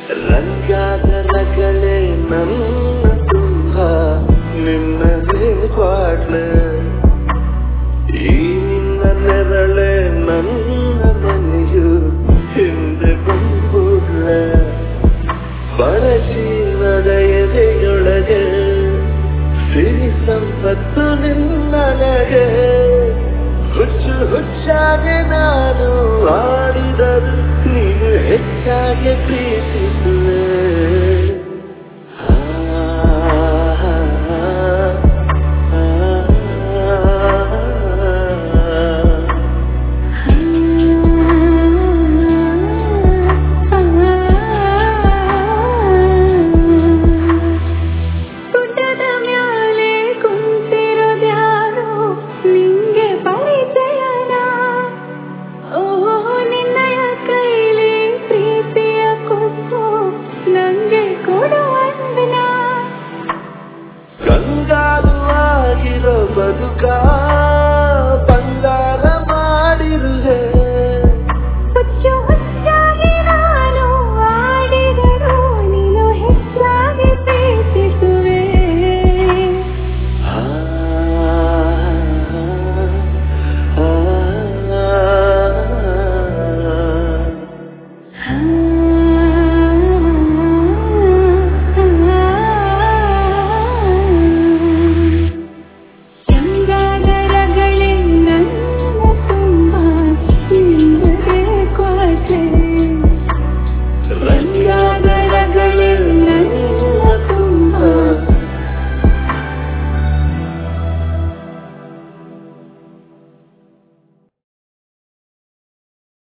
ರಂಗಾದ ರಗಳೆ ನನ್ನ ತುಂಬ ನಿನ್ನದೇ ಬಾಟ್ಲೆ ಈ ನಿನ್ನ ನೆರಳೆ ನನ್ನ ಮನೆಯು ಹಿಂದೆ ಬಂದ್ಬಿಡ್ಲೆ ಬಡ ಜೀವದ ಎದೆಯೊಳಗೆ ಸಿರಿ ಸಂಪತ್ತು ನಿನ್ನನಗೆ ಹುಚ್ಚು ಹುಚ್ಚಾಗಿ ನಾನು ಆಡಿದರು ನೀನು ಹೆಚ್ಚಾಗಿ ಪ್ರೀತಿಸು